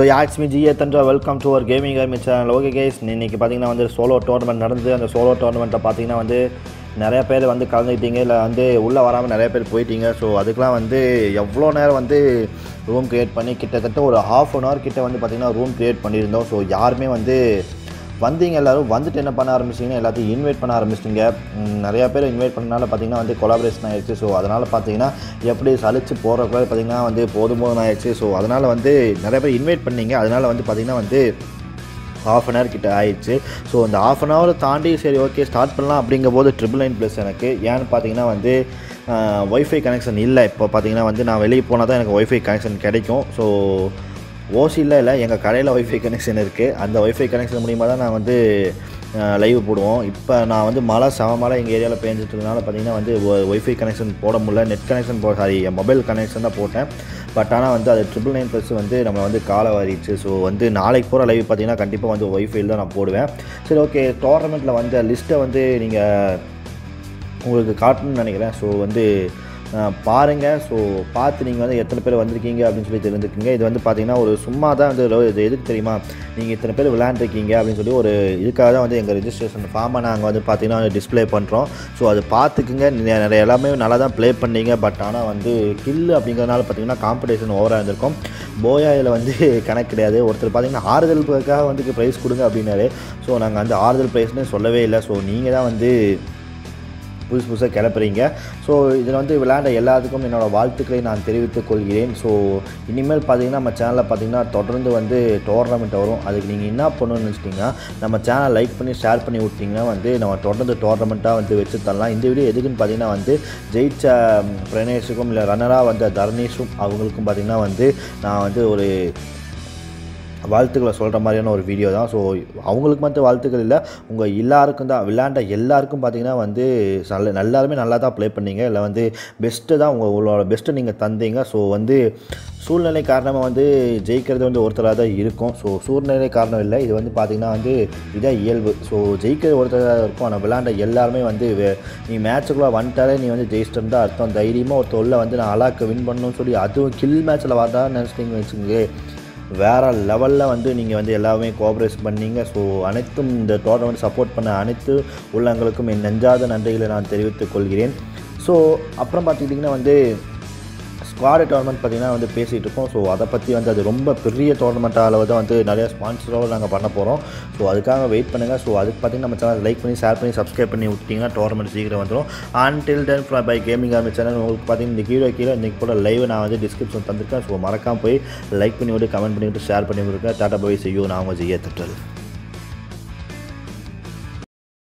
so யாக்ஸ் மீ ஜிஏ தன்றா welcome to our gaming army channel okay guys இன்னைக்கு பார்த்தீங்கன்னா வந்து சோலோ டோர்னமெண்ட் நடந்து அந்த சோலோ டோர்னமெண்ட்டில் பார்த்தீங்கன்னா வந்து நிறைய பேர் வந்து கலந்துக்கிட்டீங்க இல்லை வந்து உள்ளே வராமல் நிறைய பேர் போயிட்டீங்க ஸோ அதுக்கெலாம் வந்து எவ்வளோ நேரம் வந்து ரூம் க்ரியேட் பண்ணி கிட்டத்தட்ட ஒரு ஹாஃப் அன் ஹவர் கிட்ட வந்து பார்த்திங்கன்னா ரூம் க்ரியேட் பண்ணியிருந்தோம் ஸோ யாருமே வந்து வந்தீங்க எல்லாரும் வந்துட்டு என்ன பண்ண ஆரம்பிச்சிங்கன்னா எல்லாத்தையும் இன்வைட் பண்ண ஆரம்பிச்சிட்டிங்க ம், நிறையா பேர் இன்வைட் பண்ணனால பார்த்தீங்கன்னா வந்து கொலாபரேஷன் ஆயிடுச்சு ஸோ அதனால் பார்த்தீங்கன்னா எப்படி சலிச்சு போகிறக்குள்ள பார்த்தீங்கன்னா வந்து போதும் போதும் ஆயிடுச்சு ஸோ அதனால் வந்து நிறைய பேர் இன்வைட் பண்ணீங்க அதனால் வந்து பார்த்திங்கன்னா வந்து ஹாஃப் அன் ஹவர் கிட்ட ஆயிடுச்சு ஸோ அந்த ஹாஃப் அன் ஹவர் தாண்டி சரி ஓகே ஸ்டார்ட் பண்ணலாம் அப்படிங்கும் போது ட்ரிபிள் நைன் ப்ளஸ் எனக்கு ஏன்னு பார்த்தீங்கன்னா வந்து ஒய்ஃபை கனெக்ஷன் இல்லை இப்போ பார்த்தீங்கன்னா வந்து நான் வெளியே போனால் தான் எனக்கு ஒய்ஃபை கனெக்ஷன் கிடைக்கும் ஸோ ஓசியில் இல்லை எங்கள் கடையில் ஒய்ஃபை கனெக்ஷன் இருக்குது அந்த ஒய்ஃபை கனெக்ஷன் மூலிமா தான் நான் வந்து லைவ் போடுவோம் இப்போ நான் வந்து மழை சம மழை எங்கள் ஏரியாவில் பேஞ்சிட்ருக்கனால பார்த்தீங்கன்னா வந்து ஒய்ஃபை கனெக்ஷன் போட முடியல நெட் கனெக்ஷன் போ சாரி என் மொபைல் கனெக்ஷன் தான் போட்டேன் பட் ஆனால் வந்து அது ட்ரிபிள் நைன் ப்ளஸ் வந்து நம்ம வந்து காலை வாரிடுச்சு ஸோ வந்து நாளைக்கு போகிற லைவ் பார்த்தீங்கன்னா கண்டிப்பாக வந்து ஒய்ஃபைல் தான் நான் போடுவேன் சரி ஓகே டோர்னமெண்ட்டில் வந்த லிஸ்ட்டை வந்து நீங்கள் உங்களுக்கு காட்டணும்னு நினைக்கிறேன் ஸோ வந்து அஹ், பாருங்க ஸோ பார்த்து நீங்கள் வந்து எத்தனை பேர் வந்திருக்கீங்க அப்படின்னு சொல்லி தெரிஞ்சுக்கோங்க இது வந்து பார்த்தீங்கன்னா ஒரு சும்மா தான் வந்து ரோ- இது எதுக்கு தெரியுமா நீங்கள் இத்தனை பேர் விளையாண்டுருக்கீங்க அப்படின்னு சொல்லி ஒரு இதுக்காக தான் வந்து எங்கள் ரெஜிஸ்ட்ரேஷன் ஃபார்மை நாங்கள் வந்து பார்த்தீங்கன்னா டிஸ்ப்ளே பண்ணுறோம் ஸோ அது பார்த்துக்குங்க நீங்க நிறைய எல்லாமே நல்லா தான் ப்ளே பண்ணீங்க பட் ஆனால் வந்து கில்லு அப்படிங்கிறதுனால பார்த்தீங்கன்னா காம்படிஷன் ஓவராக இருந்திருக்கும் போயா இதில் வந்து கணக்கு கிடையாது ஒருத்தர் பார்த்தீங்கன்னா ஆறுதலுக்காக வந்து ப்ரைஸ் கொடுங்க அப்படின்னாரு ஸோ நாங்கள் வந்து ஆறுதல் ப்ரைஸ்னு சொல்லவே இல்லை ஸோ நீங்கள் தான் வந்து புதுசு புதுசாக கிளப்புறீங்க ஸோ இதில் வந்து விளையாண்ட எல்லாத்துக்கும் என்னோட வாழ்த்துக்களை நான் தெரிவித்துக் கொள்கிறேன் ஸோ இனிமேல் பார்த்தீங்கன்னா நம்ம சேனலில் பார்த்தீங்கன்னா தொடர்ந்து வந்து டோர்னமெண்ட் வரும் அதுக்கு நீங்கள் என்ன பண்ணணும்னு நினச்சிட்டிங்கன்னா நம்ம சேனல் லைக் பண்ணி ஷேர் பண்ணி விட்டிங்கன்னா வந்து நம்ம தொடர்ந்து டோர்னமெண்ட்டாக வந்து வச்சு தரலாம் இந்த வீடியோ எதுக்குன்னு பார்த்தீங்கன்னா வந்து ஜெயிச்ச ம், பிரணேஷுக்கும் இல்லை ரன்னராக வந்த தர்ணேஷும் அவங்களுக்கும் பார்த்தீங்கன்னா வந்து நான் வந்து ஒரு வாழ்த்துக்களை சொல்கிற மாதிரியான ஒரு வீடியோ தான் ஸோ அவங்களுக்கு மட்டும் வாழ்த்துக்கள் இல்லை உங்கள் எல்லாருக்கும் தான் விளையாண்ட எல்லாருக்கும் பார்த்தீங்கன்னா வந்து நல்ல எல்லாருமே நல்லா தான் ப்ளே பண்ணீங்க இல்லை வந்து பெஸ்ட்டு தான் உங்கள் உங்களோட பெஸ்ட்டு நீங்கள் தந்தீங்க ஸோ வந்து சூழ்நிலை காரணமாக வந்து ஜெயிக்கிறது வந்து ஒருத்தராக தான் இருக்கும் ஸோ சூழ்நிலை காரணம் இல்லை இது வந்து பார்த்திங்கன்னா வந்து இதான் இயல்பு ஸோ ஜெயிக்கிறது ஒருத்தராக இருக்கும் ஆனால் விளையாண்ட எல்லாருமே வந்து வே- நீ மேட்சுக்குள்ளே வந்துட்டாலே நீ வந்து ஜெயிச்சிட்டு தான் அர்த்தம் தைரியமாக ஒருத்தர் உள்ள வந்து நான் அலாக்கு வின் பண்ணணும்னு சொல்லி அதுவும் கில் மேட்ச்சில் வரதா நினச்சிட்டிங்கன்னு வச்சுங்க வேறு லெவலில் வந்து நீங்கள் வந்து எல்லாமே கோஆப்ரேட் பண்ணீங்க ஸோ அனைத்தும் இந்த டோர்னமெண்ட் சப்போர்ட் பண்ண அனைத்து உள்ளங்களுக்கும் என் நெஞ்சாத நன்றிகளை நான் தெரிவித்துக் கொள்கிறேன் ஸோ அப்புறம் பார்த்துக்கிட்டிங்கன்னா வந்து ஸ்குவாடு டோர்னமெண்ட் பார்த்தீங்கன்னா வந்து பேசிகிட்டு இருக்கோம் ஸோ அதை பற்றி வந்து அது ரொம்ப பெரிய டோர்னமெண்ட்டாக அளவு தான் வந்து நிறைய ஸ்பான்சரோடு நாங்கள் பண்ண போகிறோம் ஸோ அதுக்காக வெயிட் பண்ணுங்கள் ஸோ அதுக்கு பார்த்தீங்கன்னா நம்ம சேனல் லைக் பண்ணி ஷேர் பண்ணி சப்ஸ்கிரைப் பண்ணி விட்டிங்கன்னா டோர்னமெண்ட் சீக்கிரம் வந்துடும் until then from bye gaming army channel உங்களுக்கு பார்த்தீங்கன்னா இந்த கீழே கீழே இன்றைக்கி கூட லைவ் நான் வந்து டிஸ்கிரிப்ஷன் தந்திருக்கேன் ஸோ மறக்காம போய் லைக் பண்ணி விட்டு கமெண்ட் பண்ணி விட்டு ஷேர் பண்ணி விட்டுருக்கேன் டாட்டா பாய் செய்யும் நான் உங்கள் ஜெய்யா தட்டல்